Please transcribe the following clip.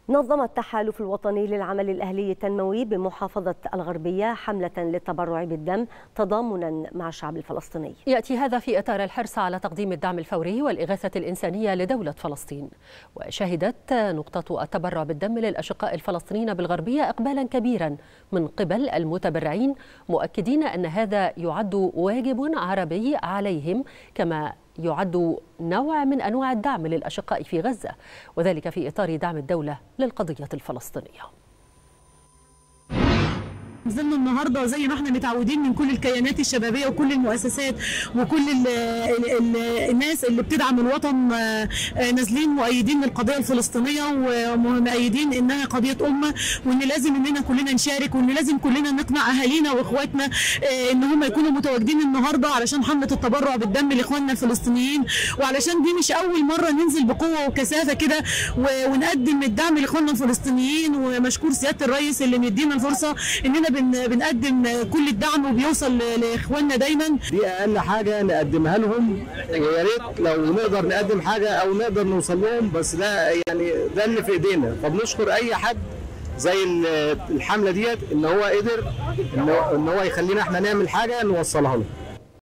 نظم التحالف الوطني للعمل الأهلي التنموي بمحافظة الغربية حملة للتبرع بالدم تضامنا مع الشعب الفلسطيني يأتي هذا في إطار الحرص على تقديم الدعم الفوري والإغاثة الإنسانية لدولة فلسطين وشهدت نقطة التبرع بالدم للأشقاء الفلسطينيين بالغربية إقبالا كبيرا من قبل المتبرعين مؤكدين أن هذا يعد واجب عربي عليهم كما يعد نوع من انواع الدعم للاشقاء في غزه وذلك في اطار دعم الدوله للقضيه الفلسطينيه نزلنا النهارده زي ما احنا متعودين من كل الكيانات الشبابيه وكل المؤسسات وكل ال ال ال الناس اللي بتدعم الوطن نازلين مؤيدين للقضيه الفلسطينيه ومؤيدين انها قضيه امه وان لازم اننا كلنا نشارك وان لازم كلنا نقنع اهالينا واخواتنا ان هم يكونوا متواجدين النهارده علشان حمله التبرع بالدم لاخواننا الفلسطينيين وعلشان دي مش اول مره ننزل بقوه وكثافه كده ونقدم الدعم لاخواننا الفلسطينيين ومشكور سياده الرئيس اللي مدينا الفرصه اننا بنقدم كل الدعم وبيوصل لاخواننا دايما دي اقل حاجه نقدمها لهم يا ريت لو نقدر نقدم حاجه او نقدر نوصل لهم بس ده يعني ده اللي في ايدينا فبنشكر اي حد زي الحمله ديت ان هو قدر ان هو يخلينا احنا نعمل حاجه نوصلها له